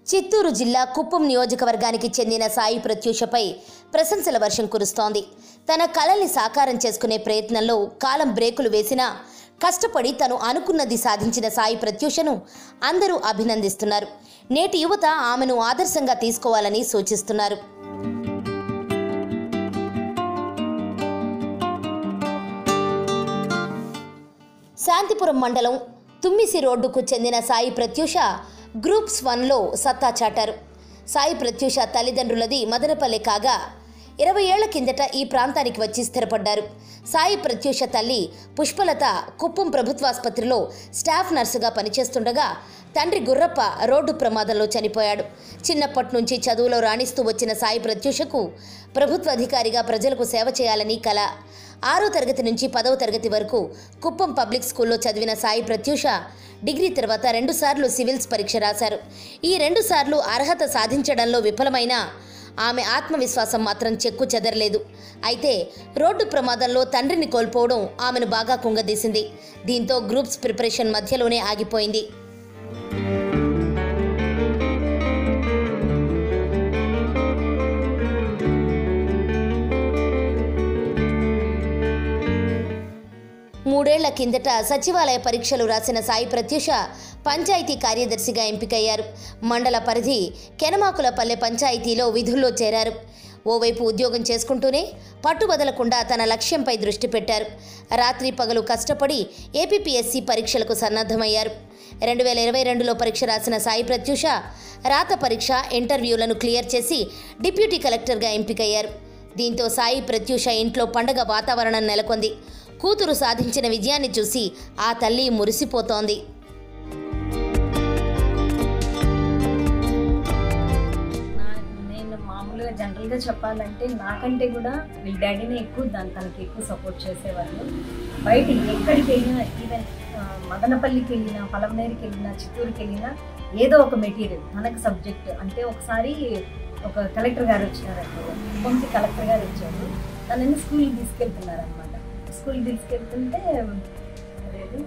చిత్తూరు జిల్లా కుప్పం నియోజకవర్గానికి చెందిన సాయి ప్రత్యూషపై ప్రశంసల వర్షం కురుస్తోంది తన కళల్ని సాకారం చేసుకునే ప్రయత్నంలో కాలం బ్రేకులు వేసినా కష్టపడి తను అనుకున్నది సాధించిన సాయి ప్రత్యూషను అందరూ అభినందిస్తున్నారు నేటి యువత ఆమెను ఆదర్శంగా తీసుకోవాలని సూచిస్తున్నారు శాంతిపురం మండలం తుమ్మిసి రోడ్డుకు చెందిన సాయి ప్రత్యూష గ్రూప్స్ వన్లో సత్తా చాటారు సాయి ప్రత్యూష తల్లిదండ్రులది మదనపల్లె కాగా ఇరవై ఏళ్ల కిందట ఈ ప్రాంతానికి వచ్చి స్థిరపడ్డారు సాయి ప్రత్యూష తల్లి పుష్పలత కుప్పం ప్రభుత్వాసుపత్రిలో స్టాఫ్ నర్సుగా పనిచేస్తుండగా తండ్రి గుర్రప్ప రోడ్డు ప్రమాదంలో చనిపోయాడు చిన్నప్పటి నుంచి చదువులో రాణిస్తూ వచ్చిన సాయి ప్రత్యూషకు ప్రభుత్వ అధికారిగా ప్రజలకు సేవ చేయాలని కల ఆరో తరగతి నుంచి పదవ తరగతి వరకు కుప్పం పబ్లిక్ స్కూల్లో చదివిన సాయి ప్రత్యూష డిగ్రీ తర్వాత రెండుసార్లు సివిల్స్ పరీక్ష రాశారు ఈ రెండుసార్లు అర్హత సాధించడంలో విఫలమైన ఆమె ఆత్మవిశ్వాసం మాత్రం చెక్కు చెదరలేదు అయితే రోడ్డు ప్రమాదంలో తండ్రిని కోల్పోవడం ఆమెను బాగా కుంగదీసింది దీంతో గ్రూప్స్ ప్రిపరేషన్ మధ్యలోనే ఆగిపోయింది మూడేళ్ల కిందట సచివాలయ పరీక్షలు రాసిన సాయి ప్రత్యూష పంచాయతీ కార్యదర్శిగా ఎంపికయ్యారు మండల పరిధి కెనమాకులపల్లె పంచాయతీలో విధుల్లో చేరారు ఓవైపు ఉద్యోగం చేసుకుంటూనే పట్టుబదలకుండా తన లక్ష్యంపై దృష్టి పెట్టారు రాత్రి పగలు కష్టపడి ఏపీపీఎస్సీ పరీక్షలకు సన్నద్ధమయ్యారు రెండు వేల ఇరవై రెండులో పరీక్ష రాసిన సాయి ప్రత్యూష రాత పరీక్ష ఇంటర్వ్యూలను క్లియర్ చేసి డిప్యూటీ కలెక్టర్గా ఎంపికయ్యారు దీంతో సాయి ప్రత్యూష ఇంట్లో పండగ వాతావరణం నెలకొంది కూతురు సాధించిన విజయాన్ని చూసి ఆ తల్లి మురిసిపోతోంది నా- నేను మామూలుగా జనరల్గా చెప్పాలంటే నాకంటే కూడా వీళ్ళ డాడీనే ఎక్కువ దాని తనకి ఎక్కువ సపోర్ట్ చేసేవాళ్ళు బయట ఎక్కడికి వెళ్ళినా ఈవెన్ ఆ, మదనపల్లికి వెళ్ళినా పలమనేరుకి వెళ్ళినా చిత్తూరుకి వెళ్ళినా ఏదో ఒక మెటీరియల్ మనకు సబ్జెక్ట్ అంటే ఒకసారి ఒక కలెక్టర్ గారు వచ్చినారంటే కొంచెం కలెక్టర్ గారు వచ్చారు తనని స్కూల్కి తీసుకెళ్తున్నారనమాట స్కూల్కి తీసుకెళ్తుంటే అదేది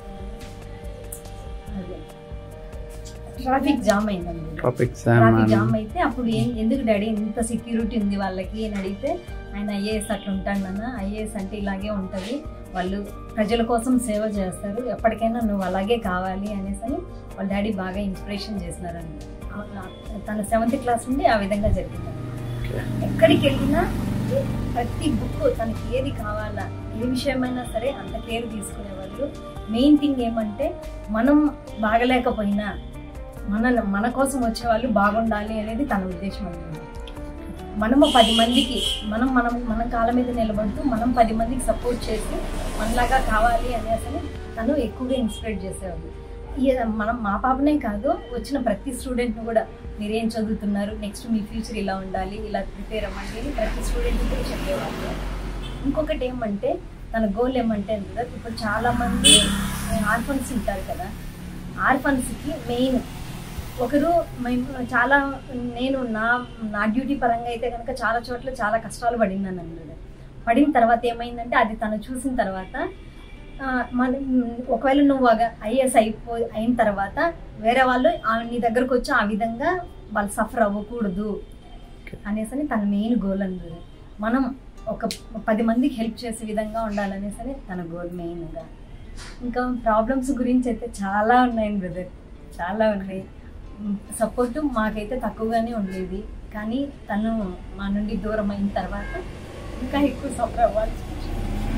అదే ట్రాఫిక్ జామ్ అయిందండి ట్రాఫిక్ ట్రాఫిక్ జామ్ అయితే అప్పుడు ఏం ఎందుకు డాడీ ఇంత సెక్యూరిటీ ఉంది వాళ్ళకి అని అడిగితే ఆయన ఐఏఎస్ అట్లా ఉంటాడు నాన్న ఐఏఎస్ అంటే ఇలాగే ఉంటుంది వాళ్ళు ప్రజల కోసం సేవ చేస్తారు ఎప్పటికైనా నువ్వు అలాగే కావాలి అనేసి అని వాళ్ళ డాడీ బాగా ఇన్స్పిరేషన్ చేసినారండి ఆ- తన సెవెంత్ క్లాస్ నుండి ఆ విధంగా జరిగింది ఎక్కడికి వెళ్ళినా ప్రతి బుక్ తనకి ఏది కావాలా ఏ విషయమైనా సరే అంత కేర్ తీసుకునేవాళ్ళు మెయిన్ థింగ్ ఏమంటే మనం బాగలేకపోయినా మన మన కోసం వచ్చే వాళ్ళు బాగుండాలి అనేది తన ఉద్దేశం అనమాట మనము పది మందికి మనం మనం మన కాళ్ళ మీద నిలబడుతూ మనం పది మందికి సపోర్ట్ చేసి మనలాగా కావాలి అనేసి తను ఎక్కువగా ఇన్స్పిరేట్ చేసేవాళ్ళు ఈ మనం మా పాపనే కాదు వచ్చిన ప్రతి స్టూడెంట్ను కూడా మీరేం చదువుతున్నారు నెక్స్ట్ మీ ఫ్యూచర్ ఇలా ఉండాలి ఇలా ప్రిపేర్ అవ్వండి అని ప్రతి స్టూడెంట్ కూడా చెప్పేవాళ్ళు ఇంకొకటి ఏమంటే తన గోల్ ఏమంటే కదా ఇప్పుడు చాలామంది ఆర్ఫన్స్ ఉంటారు కదా ఆర్ఫన్స్కి మెయిన్ ఒకరు మేము చాలా నేను నా నా డ్యూటీ పరంగా అయితే కనుక చాలా చోట్ల చాలా కష్టాలు పడిందని అన్నాడు పడిన తర్వాత ఏమైందంటే అది తను చూసిన తర్వాత ఆ, మన ఒకవేళ నువ్వు ఐఏఎస్ అయిపో అయిన తర్వాత వేరే వాళ్ళు ఆ నీ దగ్గరకు వచ్చి ఆ విధంగా వాళ్ళు సఫర్ అవ్వకూడదు అనేసి అని తన మెయిన్ గోల్ అన్నది మనం ఒక పది మందికి హెల్ప్ చేసే విధంగా ఉండాలనేసి అని తన గోల్ మెయిన్గా ఇంకా ప్రాబ్లమ్స్ గురించి అయితే చాలా ఉన్నాయండి బ్రదర్ చాలా ఉన్నాయి సపోర్ట్ మాకైతే తక్కువగానే ఉండేది కానీ తను మా నుండి దూరం అయిన తర్వాత ఇంకా ఎక్కువ సఫర్ అవ్వాల్సి వచ్చింది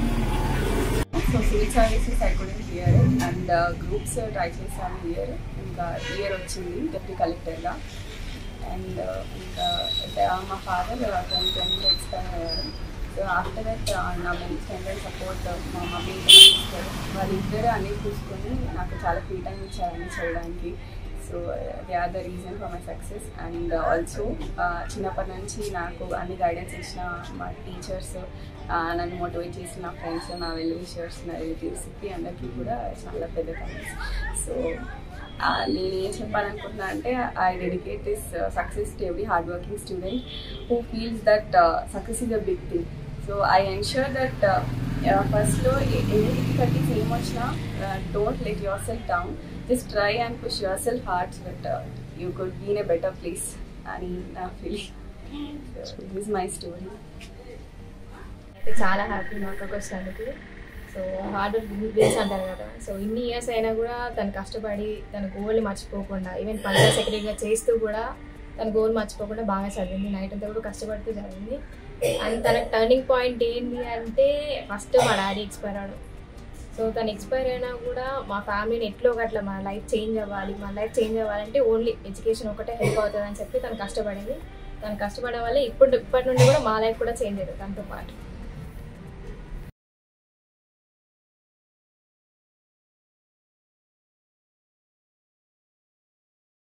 so civil services I couldn't clear and groups try చేశాను ఇయర్ ఇంకా ఇయర్ వచ్చింది డిప్యూటీ కలెక్టర్గా అండ్ ఇంకా మా ఫాదర్ ట్వంటీ ట్వంటీలో ఎక్స్పైర్ అయ్యారు సో ఆఫ్టర్ దట్ నా బెస్ట్ అండ్ సపోర్ట్ మా మమ్మీ వాళ్ళిద్దరు అన్నీ చూసుకొని నాకు చాలా ఫ్రీ టైం ఇచ్చారు అన్నీ చేయడానికి so they are the reason for my success and also చిన్నప్పటి నుంచి నాకు అన్ని గైడెన్స్ ఇచ్చిన మా టీచర్స్ నన్ను మోటివేట్ చేసిన నా ఫ్రెండ్స్ నా వెల్ విషర్స్ నా రిలేటివ్స్కి అందరికీ కూడా చాలా పెద్ద థ్యాంక్స్ సో నేను ఏం చెప్పాలనుకుంటున్నా అంటే I dedicate this success to every hard working student who feels that success is a big thing so I ensure that ఫస్ట్లో ఎన్ని డిఫికల్టీస్ ఏమొచ్చినా don't let yourself down just try and push yourself hard that you could be in a better place అని నా feeling this is my story అయితే చాలా happy మా అక్కకు వచ్చినందుకు సో హార్డ్ వర్క్ బేస్ అంటారు కదా సో ఇన్ని ఇయర్స్ అయినా కూడా తను కష్టపడి తన గోల్ని మర్చిపోకుండా ఈవెన్ పంచాయత్ సెక్రటరీగా చేస్తూ కూడా తన గోల్ మర్చిపోకుండా బాగా చదివింది నైట్ అంతా కూడా కష్టపడుతూ చదివింది అండ్ తన టర్నింగ్ పాయింట్ ఏంటి అంటే ఫస్ట్ మా డాడీ ఎక్స్పైర్ అవడం సో తను ఎక్స్పైర్ అయినా కూడా మా ఫ్యామిలీని ఎట్లో ఒకట్లా మా లైఫ్ చేంజ్ అవ్వాలి మా లైఫ్ చేంజ్ అవ్వాలంటే ఓన్లీ ఎడ్యుకేషన్ ఒకటే హెల్ప్ అవుతుంది అని చెప్పి తను కష్టపడింది తను కష్టపడడం వల్ల ఇప్పుడు ఇప్పటి నుండి కూడా మా లైఫ్ కూడా చేంజ్ అవుతుంది తనతో పాటు